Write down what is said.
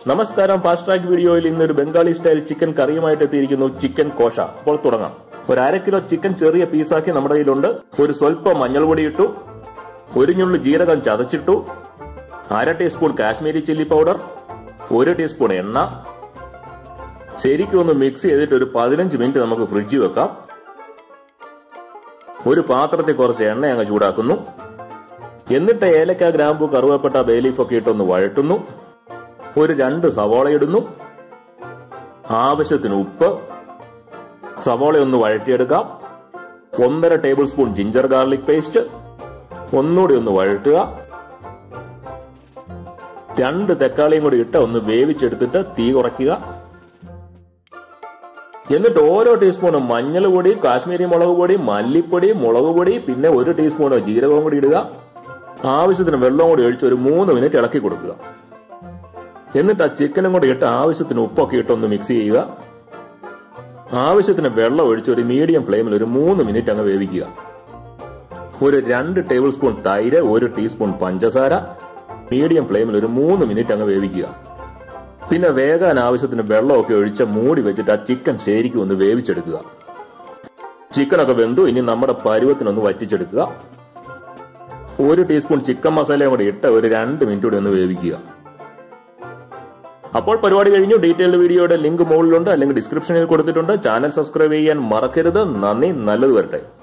നമസ്കാരം fast track വീഡിയോയിൽ ഇന്ന് ഒരു ബംഗാളി സ്റ്റൈൽ ചിക്കൻ കറിയുമായിട്ട് എത്തിയിരിക്കുന്നു ചിക്കൻ കോഷ അപ്പോൾ തുടങ്ങാം ഒരു അര കിലോ ചിക്കൻ ചെറിയ പീസാക്കി നമ്മുടെ കയ്യിലുണ്ട് ഒരു സ്വല്പം മഞ്ഞൾ പൊടി ഇട്ടു ഒരു ഞുള്ളി ജീരകം ചതച്ചിട്ടു അര ടീസ്പൂൺ കാശ്മീരി ചില്ലി പൗഡർ ഒരു ടീസ്പൂൺ എണ്ണ ശരിക്കും ഒന്ന് മിക്സ് ചെയ്തിട്ട് ഒരു പതിനഞ്ച് മിനിറ്റ് നമുക്ക് ഫ്രിഡ്ജിൽ വെക്കാം ഒരു പാത്രത്തിൽ കുറച്ച് എണ്ണ അങ്ങ് ചൂടാക്കുന്നു എന്നിട്ട് ഏലക്ക ഗ്രാമ്പു കറുവപ്പട്ട ബേലീഫ് ഒക്കെ ഇട്ടൊന്ന് വഴട്ടുന്നു ഒരു രണ്ട് സവോള ഇടുന്നു ആവശ്യത്തിന് ഉപ്പ് സവോള ഒന്ന് വഴറ്റിയെടുക്കാം ഒന്നര table spoon ginger garlic paste ഒന്നുകൂടി ഒന്ന് വഴട്ടുക രണ്ട് തക്കാളിയും കൂടി ഇട്ട് ഒന്ന് വേവിച്ചെടുത്തിട്ട് തീ കുറയ്ക്കുക എന്നിട്ട് ഓരോ ടീസ്പൂണും മഞ്ഞൾ പൊടി കാശ്മീരി മുളക് പൊടി മല്ലിപ്പൊടി മുളക് പൊടി പിന്നെ ഒരു ടീസ്പൂൺ ജീരകവും കൂടി ഇടുക ആവശ്യത്തിന് വെള്ളവും കൂടി ഒഴിച്ച് ഒരു മൂന്ന് മിനിറ്റ് ഇളക്കി കൊടുക്കുക എന്നിട്ട് ആ ചിക്കനും കൂടി ഇട്ട് ആവശ്യത്തിന് ഉപ്പൊക്കെ ഇട്ട് ഒന്ന് മിക്സ് ചെയ്യുക ആവശ്യത്തിന് വെള്ളം ഒഴിച്ച് ഒരു മീഡിയം ഫ്ലെയിമിൽ ഒരു മൂന്ന് മിനിറ്റ് അങ്ങ് വേവിക്കുക ഒരു രണ്ട് ടേബിൾ സ്പൂൺ തൈര് ഒരു ടീസ്പൂൺ പഞ്ചസാര മീഡിയം ഫ്ലെയിമിൽ ഒരു മൂന്ന് മിനിറ്റ് അങ്ങ് വേവിക്കുക പിന്നെ വേകാൻ ആവശ്യത്തിന് വെള്ളമൊക്കെ ഒഴിച്ച് മൂടി വെച്ചിട്ട് ആ ചിക്കൻ ശരിക്കും ഒന്ന് വേവിച്ചെടുക്കുക ചിക്കനൊക്കെ വെന്തു ഇനി നമ്മുടെ പരുവത്തിനൊന്ന് വറ്റിച്ചെടുക്കുക ഒരു ടീസ്പൂൺ ചിക്കൻ മസാലയും കൂടി ഇട്ട് ഒരു രണ്ട് മിനിറ്റ് കൂടി ഒന്ന് വേവിക്കുക അപ്പോൾ പരിപാടി കഴിഞ്ഞു ഡീറ്റെയിൽഡ് വീഡിയോയുടെ ലിങ്ക് മുകളിലുണ്ട് അല്ലെങ്കിൽ ഡിസ്ക്രിപ്ഷനിൽ കൊടുത്തിട്ടുണ്ട് ചാനൽ സബ്സ്ക്രൈബ് ചെയ്യാൻ മറക്കരുത് നന്ദി നല്ലത് വരട്ടെ